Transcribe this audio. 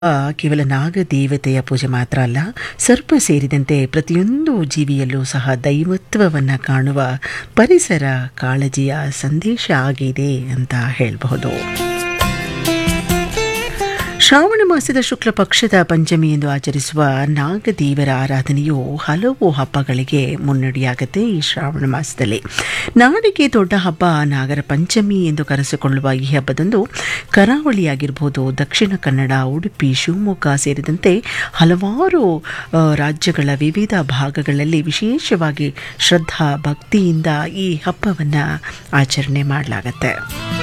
ಆ, ಕೇವಲ ನಾಗದೇವತೆಯ ಪೂಜೆ ಮಾತ್ರ ಅಲ್ಲ ಸರ್ಪ ಸೇರಿದಂತೆ ಪ್ರತಿಯೊಂದು ಜೀವಿಯಲ್ಲೂ ಸಹ ದೈವತ್ವವನ್ನು ಕಾಣುವ ಪರಿಸರ ಕಾಳಜಿಯ ಸಂದೇಶ ಆಗಿದೆ ಅಂತ ಹೇಳಬಹುದು ಶ್ರಾವಣ ಮಾಸದ ಶುಕ್ಲ ಪಕ್ಷದ ಪಂಚಮಿ ಎಂದು ಆಚರಿಸುವ ನಾಗದೇವರ ಆರಾಧನೆಯು ಹಲವು ಹಬ್ಬಗಳಿಗೆ ಮುನ್ನಡಿಯಾಗುತ್ತೆ ಈ ಶ್ರಾವಣ ಮಾಸದಲ್ಲಿ ನಾಡಿಗೆ ದೊಡ್ಡ ಹಬ್ಬ ನಾಗರ ಪಂಚಮಿ ಎಂದು ಕರೆಸಿಕೊಳ್ಳುವ ಈ ಹಬ್ಬದಂದು ಕರಾವಳಿಯಾಗಿರ್ಬೋದು ದಕ್ಷಿಣ ಕನ್ನಡ ಉಡುಪಿ ಶಿವಮೊಗ್ಗ ಸೇರಿದಂತೆ ಹಲವಾರು ಆ, ರಾಜ್ಯಗಳ ವಿವಿಧ ಭಾಗಗಳಲ್ಲಿ ವಿಶೇಷವಾಗಿ ಶ್ರದ್ಧಾ ಭಕ್ತಿಯಿಂದ ಈ ಹಬ್ಬವನ್ನು ಆಚರಣೆ ಮಾಡಲಾಗತ್ತೆ